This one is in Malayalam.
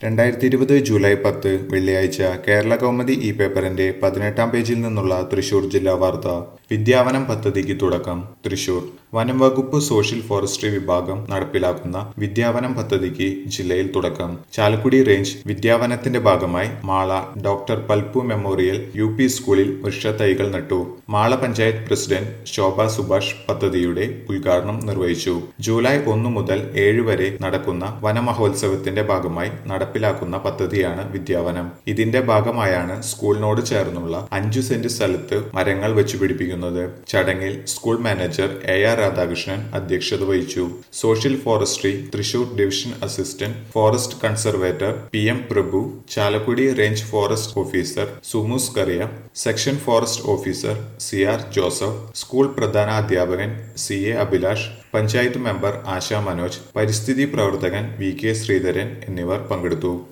രണ്ടായിരത്തി ഇരുപത് ജൂലൈ പത്ത് വെള്ളിയാഴ്ച കേരള കൗമുദി ഈ പേപ്പറിന്റെ പതിനെട്ടാം പേജിൽ നിന്നുള്ള തൃശൂർ ജില്ലാ വാർത്ത വിദ്യാവനം പദ്ധതിക്ക് തുടക്കം തൃശൂർ വനം വകുപ്പ് സോഷ്യൽ ഫോറസ്ട്രി വിഭാഗം നടപ്പിലാക്കുന്ന വിദ്യാവനം പദ്ധതിക്ക് ജില്ലയിൽ തുടക്കം ചാലക്കുടി റേഞ്ച് വിദ്യാവനത്തിന്റെ ഭാഗമായി Mala doctor Palpu memorial U P സ്കൂളിൽ വൃക്ഷത്തൈകൾ നട്ടു മാള പഞ്ചായത്ത് പ്രസിഡന്റ് ശോഭ സുഭാഷ് പദ്ധതിയുടെ ഉദ്ഘാടനം നിർവഹിച്ചു ജൂലൈ ഒന്ന് മുതൽ ഏഴ് വരെ നടക്കുന്ന വനമഹോത്സവത്തിന്റെ ഭാഗമായി നടപ്പിലാക്കുന്ന പദ്ധതിയാണ് വിദ്യാവനം ഇതിന്റെ ഭാഗമായാണ് സ്കൂളിനോട് ചേർന്നുള്ള അഞ്ചു സെന്റ് സ്ഥലത്ത് മരങ്ങൾ വെച്ചു പിടിപ്പിക്കുന്നത് ചടങ്ങിൽ school manager A R Radhakrishnan അധ്യക്ഷത വഹിച്ചു social forestry Thrissur division assistant forest conservator P M Prabhu Chalakudy range forest officer Sumoos Kariya section forest officer C R Joseph school പ്രധാന അധ്യാപകൻ C A Abhilash panchayat member Asha Manoj പരിസ്ഥിതി പ്രവർത്തകൻ വി കെ ശ്രീധരൻ എന്നിവർ പങ്കെടുത്തു